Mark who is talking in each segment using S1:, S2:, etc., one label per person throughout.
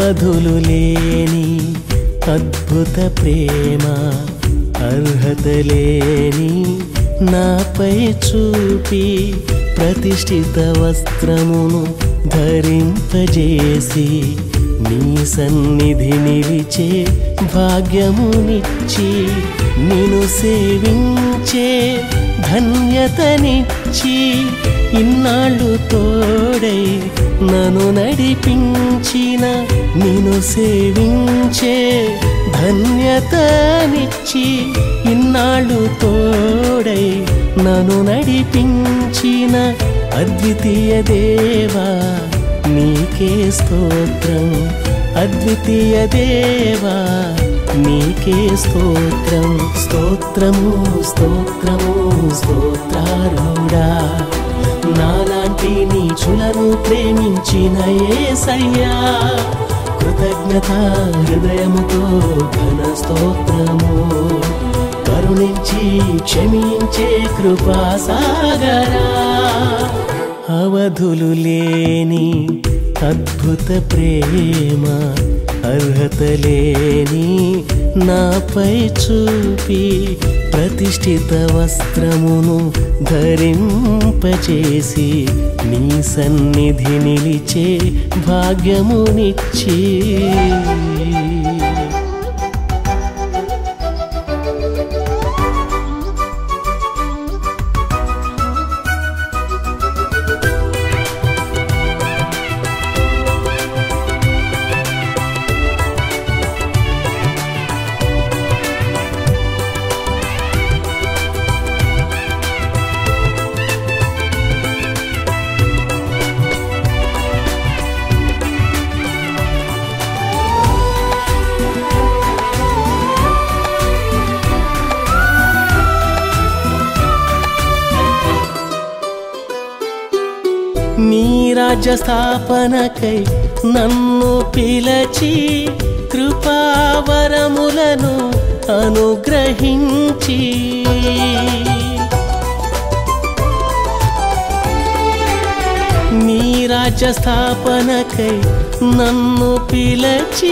S1: అవధులు లేని అద్భుత ప్రేమ అర్హత లేని నాపై చూపి ప్రతిష్ఠిత వస్త్రమును ధరింపజేసి నీ సన్నిధి నిలిచే భాగ్యమునిచ్చి నిన్ను సేవించే ధన్యతనిచ్చి ఇన్నాళ్ళు తోడై నన్ను నడిపించిన నిన్ను సేవించే ధన్యతనిచ్చి ఇన్నాళ్ళు తోడై నన్ను నడిపించిన అద్వితీయ దేవా నీకే స్తోత్రం అద్వితీయ దేవా నీకే స్తోత్రం స్తోత్రము స్తోత్రము స్తోత్రారుడా నాలాంటి నీచులను ప్రేమించిన ఏసయ్యా కృతజ్ఞత హృదయముతో ఘన స్తోత్రము కరుణించి క్షమించే కృపా సాగరా అవధులు లేని అద్భుత ప్రేమ అర్హత లేని నాపై చూపి ప్రతిష్ఠిత వస్త్రమును ధరింపచేసి నీ సన్నిధి నిలిచే భాగ్యమునిచ్చి నీ రాజ్య స్థాపనకై నన్ను పిలచి కృపావరములను అనుగ్రహించి నీ రాజ్య స్థాపనకై నన్ను పిలచి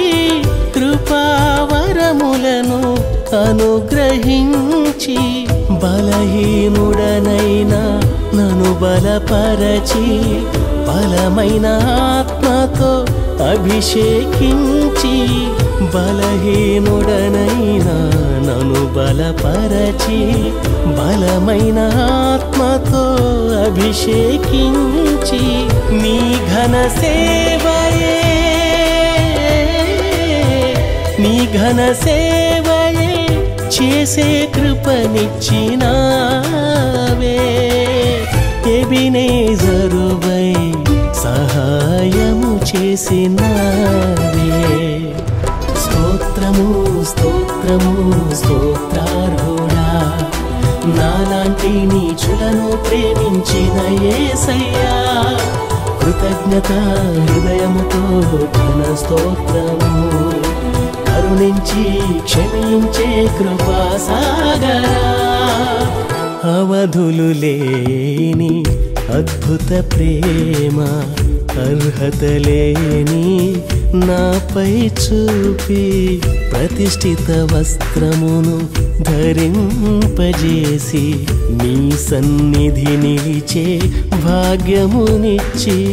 S1: కృపావరములను అనుగ్రహించి బలహీనుడనైనా నన్ను బలపరచి బలమైన ఆత్మతో అభిషేకించి బలహీనుడనైనా నన్ను బలపరచి బలమైన ఆత్మతో అభిషేకించి నీ ఘన సేవయే నీ ఘన సేవయే చేసే కృపనిచ్చినావే ఎబినేజరువై సహాయము చేసినావే స్తోత్రము స్తోత్రము స్తోత్రారుడా నాలాంటి నీచులను ప్రేమించిన ఏసయ్యా కృతజ్ఞత హృదయముతో ఘన స్తోత్రము కరుణించి క్షమించే కృపా సాగరా అవధులు లేని అద్భుత ప్రేమ అర్హత లేని నాపై చూపి ప్రతిష్ఠిత వస్త్రమును ధరింపజేసి నీ సన్నిధి నిలిచే భాగ్యమునిచ్చి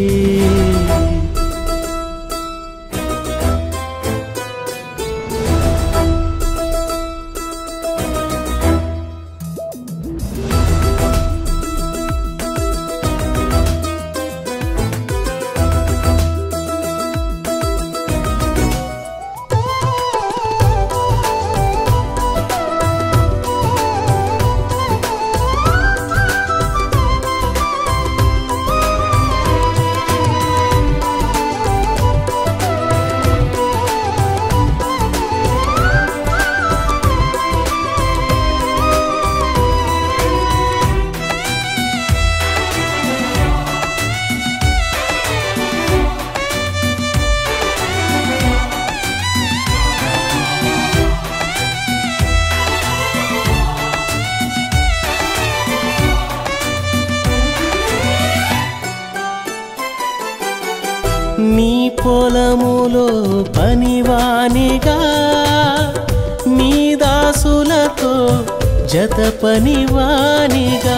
S1: పొలములో పనివానిగా నీ దాసులతో జత పనివానిగా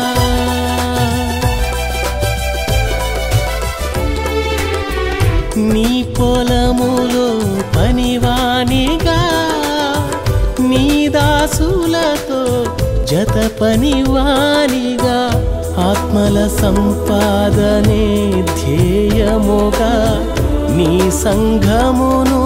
S1: నీ పొలములో పనివానిగా నీ దాసులతో జత పనివానిగా ఆత్మల సంపాదనే ధ్యేయముగా నీ సంఘమును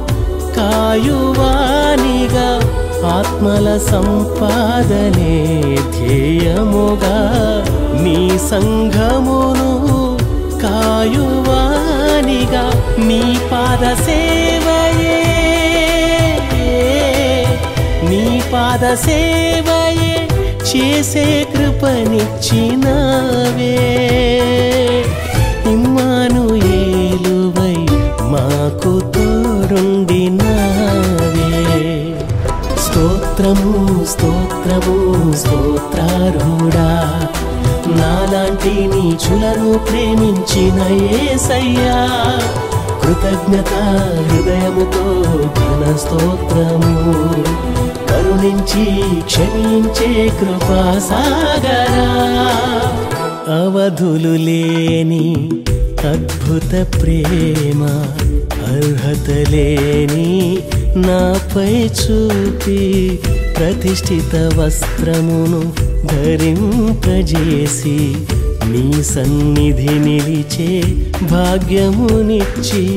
S1: కాయువానిగా ఆత్మల సంపాదనే ధ్యేయముగా నీ సంఘమును కాయువానిగా నీ పాద సేవయే నీ పాద సేవయే చేసే కృపనిచ్చినవే ఇమ్మాను ఏలువై మాకు తోడుండినావే స్తోత్రము స్తోత్రము స్తోత్రారుడా నాలాంటి నీచులను ప్రేమించిన ఏసయ్యా కృతజ్ఞత హృదయముతో ఘన స్తోత్రము కరుణించి క్షమించే కృపా సాగరా అవధులు లేని అద్భుత ప్రేమ అర్హత లేని నాపై చూపి ప్రతిష్ఠిత వస్త్రమును ధరింపజేసి నీ సన్నిధి నిలిచే భాగ్యమునిచ్చి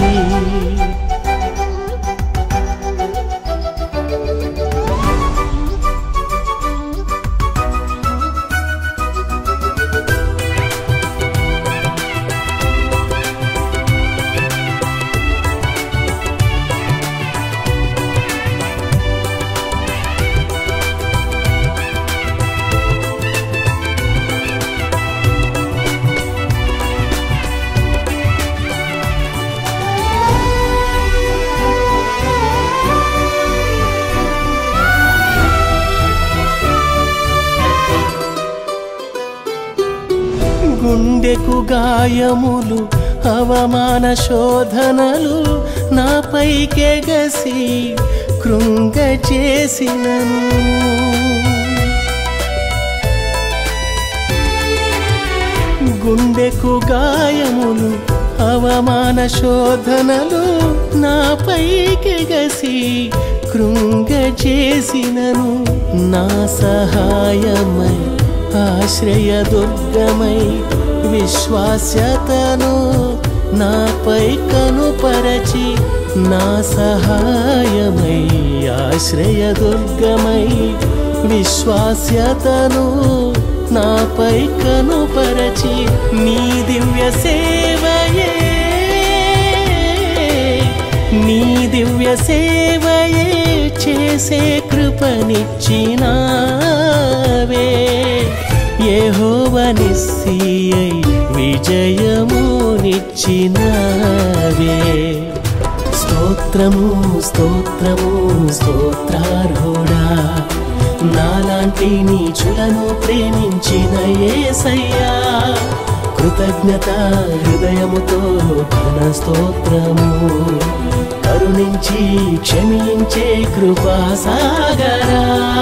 S1: గుండెకు గాయములు అవమాన శోధనలు నాపైకెగసి కృంగ చేసినను గుండెకు గాయములు అవమాన శోధనలు నాపైకెగసి కృంగ చేసినను నా సహాయమై ఆశ్రయ దుర్గమై విశ్వాస్యతను నాపై కనుపరచి నా సహాయమై ఆశ్రయ దుర్గమై విశ్వాస్యతను నాపై కనుపరచి నీ దివ్య సేవయే నీ దివ్య సేవయే చేసే కృపనిచ్చినావే యెహోవనిస్సియై విజయమునిచ్చినావే స్తోత్రము స్తోత్రము స్తోత్రార్హుడా నాలాంటి నీచులను ప్రేమించిన ఏసయ్యా కృతజ్ఞత హృదయముతో ఘన స్తోత్రము కరుణించి క్షమించే కృపా సాగరా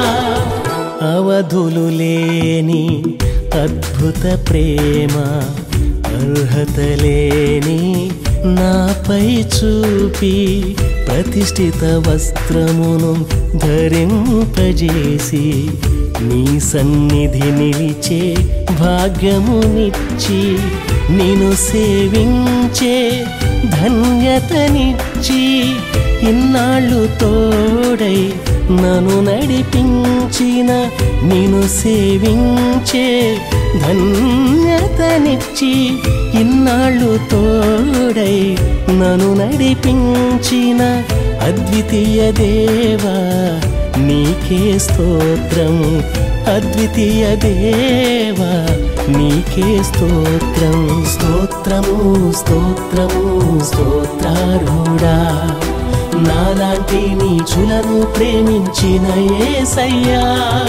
S1: అవధులు లేని అద్భుత ప్రేమ అర్హత లేని నాపై చూపి ప్రతిష్ఠిత వస్త్రమును ధరింపజేసి నీ సన్నిధి నిలిచే భాగ్యమునిచ్చి నిన్ను సేవించే ధన్యతనిచ్చి ఇన్నాళ్ళు తోడై నన్ను నడిపించిన నిన్ను సేవించే ధన్యతనిచ్చి ఇన్నాళ్ళు తోడై నన్ను నడిపించిన అద్వితీయ దేవా నీకే స్తోత్రం అద్వితీయ దేవా నీకే స్తోత్రం స్తోత్రము స్తోత్రము స్తోత్రారుడా నాలాంటి నీచులను ప్రేమించిన ఏసయ్యా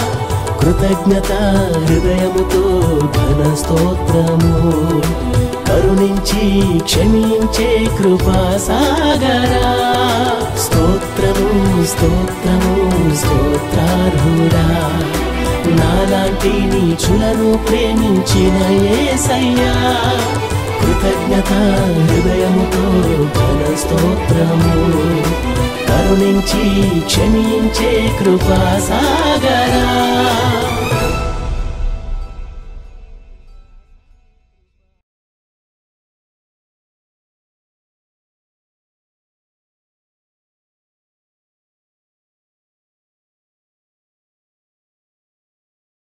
S1: కృతజ్ఞత హృదయముతో ఘన స్తోత్రము కరుణించి క్షమించే కృపా సాగరా స్తోత్రము స్తోత్రము స్తోత్రార్హుడా నాలాంటి నీచులను ప్రేమించిన ఏసయ్యా కృతజ్ఞత హృదయముతో ఘన స్తోత్రము కరుణించి క్షమించే కృపా సాగరా